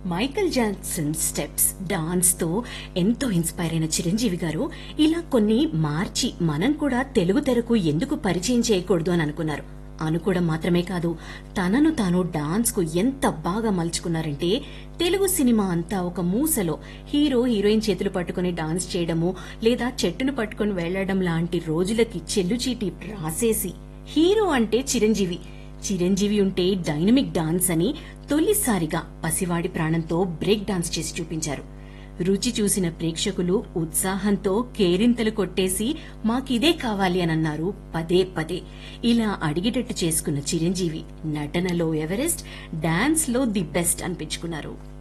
Michael Jackson steps dance తో ఎంతో inspire అయిన చిరంజీవి గారు ఇలా కొన్ని మార్చి మనం కూడా తెలుగు తెరకు ఎందుకు పరిచయం చేయకూడదు అని అనుకున్నారు అనుకోవడం మాత్రమే కాదు తనను తాను డాన్స్ కు ఎంత బాగా మలుచుకున్నారంటే తెలుగు సినిమా అంతా ఒక మూసలో హీరో హీరోయిన్ చేతులు పట్టుకుని డాన్స్ చేయడము లేదా చెట్టును పట్టుకుని వెళ్లడం లాంటి రోజులకి చెల్లుచీటి రాసేసి హీరో అంటే చిరంజీవి చిరంజీవి ఉంటే డైనమిక్ డాన్స్ అని తొలిసారిగా పసివాడి ప్రాణంతో బ్రేక్ డాన్స్ చేసి చూపించారు రుచి చూసిన ప్రేక్షకులు ఉత్సాహంతో కేరింతలు కొట్టేసి మాకిదే కావాలి అని అన్నారు పదే పదే ఇలా అడిగేటట్టు చేసుకున్న చిరంజీవి నటనలో ఎవరెస్ట్ డాన్స్ లో ది బెస్ట్ అనిపించుకున్నారు